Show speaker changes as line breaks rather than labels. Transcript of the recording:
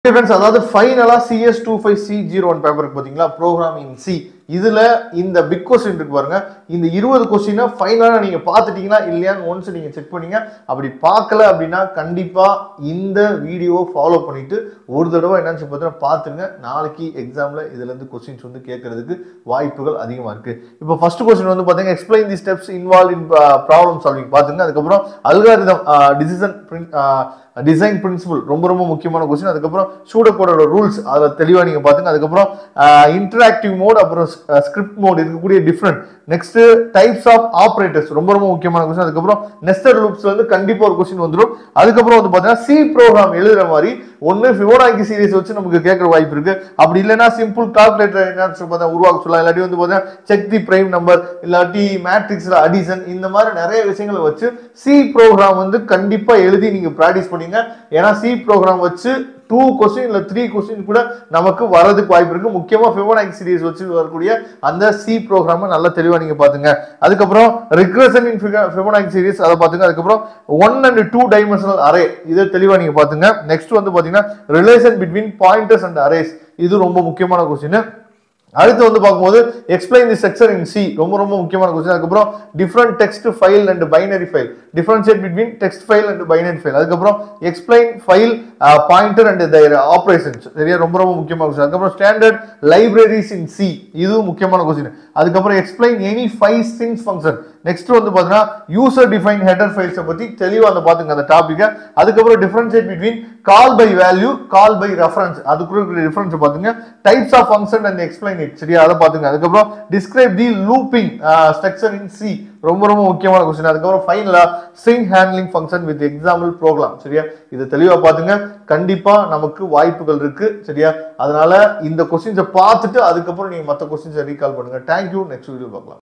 friends அதாவது ஃபைனலா CS two five C zero one பேப்பருக்கு பார்த்தீங்களா ப்ரோக்ராமிங் சி இதுல இந்த பிக் கொஸ்டின் இருக்கு பாருங்க இந்த இருபது கொஸ்டினை ஃபைனலா நீங்க பார்த்துட்டீங்களா இல்லையான்னு ஒன்ஸ் நீங்க செக் பண்ணீங்க அப்படி பார்க்கல அப்படின்னா கண்டிப்பா இந்த வீடியோவை ஃபாலோ பண்ணிட்டு ஒரு தடவை என்னன்னு சொல்லி பார்த்தீங்கன்னா பார்த்துங்க நாளைக்கு எக்ஸாம்ல இதுல இருந்து கொஸ்டின்ஸ் வந்து கேட்கறதுக்கு வாய்ப்புகள் அதிகமா இருக்கு இப்போ ஃபர்ஸ்ட் கொஸ்டின் வந்து பாத்தீங்கன்னா explain the steps involve in problem solving பாத்துங்க அதுக்கப்புறம் அல்காரிதம் டிசிஷன் டிசைன் பிரின்சிபல் ரொம்ப ரொம்ப முக்கியமான கொஸ்டின் அதுக்கப்புறம் சூடக்கோடோட ரூல்ஸ் அதில் தெளிவாக நீங்கள் பார்த்துங்க அதுக்கப்புறம் இன்டராக்டிவ் மோட் அப்புறம் ஸ்கிரிப்ட் மோட் இருக்கக்கூடிய different next types of operators ரொம்ப ரொம்ப முக்கியமான கொஸ்டின் அதுக்கப்புறம் நெஸ்டர் லூப்ஸ்ல இருந்து கண்டிப்பாக ஒரு கொஸ்டின் வந்துடும் அதுக்கப்புறம் வந்து பார்த்தீங்கன்னா சி ப்ரோக்ராம் எழுதுற மாதிரி ஒன்று ஃபிவோனாக்கி சீரிஸ் வச்சு நமக்கு கேட்குற வாய்ப்பு இருக்கு அப்படி இல்லைன்னா சிம்பிள் கால்குலேட்டர் என்னன்னு சொல்லி பார்த்தா உருவாக்க சொல்லலாம் இல்லாட்டி வந்து பார்த்தீங்கன்னா செக் தி பிரைம் நம்பர் இல்லாட்டி மேட்ரிக்ஸ்ல அடிஷன் இந்த மாதிரி நிறைய விஷயங்களை வச்சு சி ப்ரோக்ராம் வந்து கண்டிப்பா எழுதி நீங்க ப்ராக்டிஸ் பண்ணீங்க ஏன்னா சி ப்ரோக்ராம் வச்சு டூ கொஸ்டின் இல்லை த்ரீ கொஸ்டின் கூட நமக்கு வரதுக்கு வாய்ப்பு இருக்கு முக்கியமா ஃபிவோனாக்கி சீரிஸ் வச்சு வரக்கூடிய அந்த சி ப்ரோக்ராமை நல்லா தெளிவா நீங்க பாத்துங்க அதுக்கப்புறம் ரிக்ரஷன் இன் ஃபிவோனாக்கி சீரிஸ் அதை பாத்துங்க அதுக்கப்புறம் one and two dimensional array இதை தெளிவா நீங்க பாத்துங்க நெக்ஸ்ட் வந்து பாத்தீங்கன்னா relation between pointers and arrays இது ரொம்ப முக்கியமான கொஸ்டின் அடுத்து வந்து பார்க்கும்போது explain the section in C ரொம்ப ரொம்ப முக்கியமான கொஸ்டின் அதுக்கப்புறம் different text file and binary file differentiate between text file and binary file அதுக்கப்புறம் explain file pointer and their operations சரியா ரொம்ப ரொம்ப முக்கியமான கொஸ்டின் அதுக்கப்புறம் ஸ்டாண்டர்ட் லைப்ரரிஸ் இன் சி இதுவும் முக்கியமான கொஸ்டின் அதுக்கப்புறம் explain any five strings function next வந்து பார்த்தீங்கன்னா யூசர் டிஃபைன் ஹெடர் ஃபைல்ஸை பற்றி தெளிவாக அந்த பார்த்துங்க அந்த டாப்பிக்கை அதுக்கப்புறம் differentiate between call by value call by reference அதுக்குள்ள இருக்கிற டிஃபரன்ஸ் பார்த்துங்க types of function and explain it சரியா அதை பார்த்துங்க அதுக்கப்புறம் describe the looping structure in C ரொம்ப ரொம்ப முக்கியமான கொஸ்டின் அதுக்கப்புறம் ஃபைனலா string handling function with example program சரியா இதை தெளிவா பாத்துங்க கண்டிப்பா நமக்கு வாய்ப்புகள் இருக்கு சரியா அதனால இந்த கொஸ்டின்ஸை பார்த்துட்டு அதுக்கப்புறம் நீங்க மற்ற கொஸ்டின்ஸை ரீகால் பண்ணுங்க தேங்க்யூ நெக்ஸ்ட் வீடியோ பார்க்கலாம்